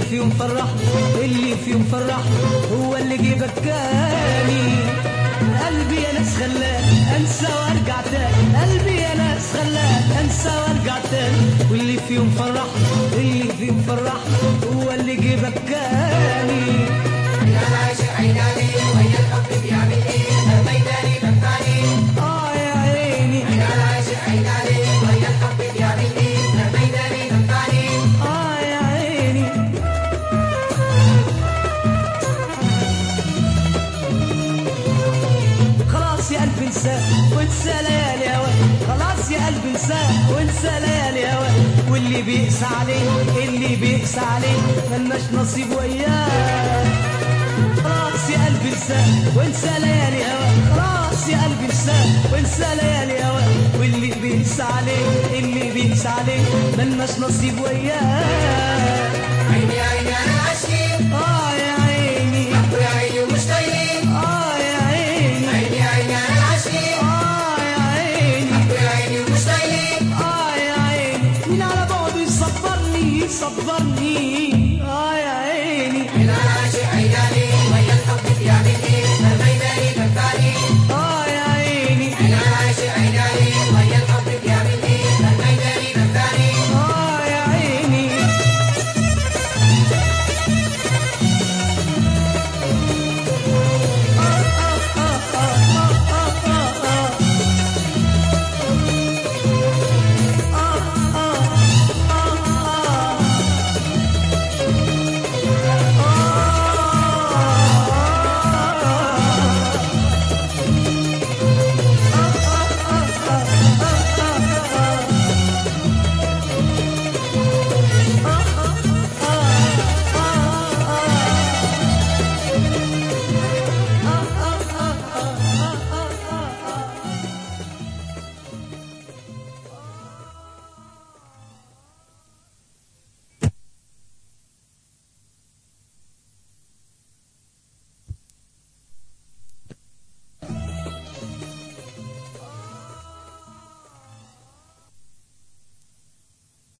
فيهم فرح اللي فيهم فرح هو اللي جه بكاني قلبي يا ناس خلاه انسى وارجع تاني قلبي يا ناس خلاه انسى وارجع تاني واللي فيهم فرح اللي فيهم فرح هو اللي جه بكاني اه يا عيني اه يا عيني خلاص يا قلبي انساه وانسى ليالي هوا خلاص يا قلبي انساه وانسى ليالي هوا واللي بيقسى عليه اللي بيقسى عليه ملناش نصيب وياه خلاص يا قلبي انساه وانسى ليالي هوا خلاص يا قلبي انساه وانسى ليالي هوا واللي بيقسى عليه اللي بيقسى عليه ملناش نصيب وياه عيني عيني انا عاشقين اه يا عيني ويا عيني ومشتاقين اه يا عيني عيني عيني انا عاشقين اه يا عيني ويا عيني ومشتاقين اه يا عيني مين على بعده يصبرني يصبرني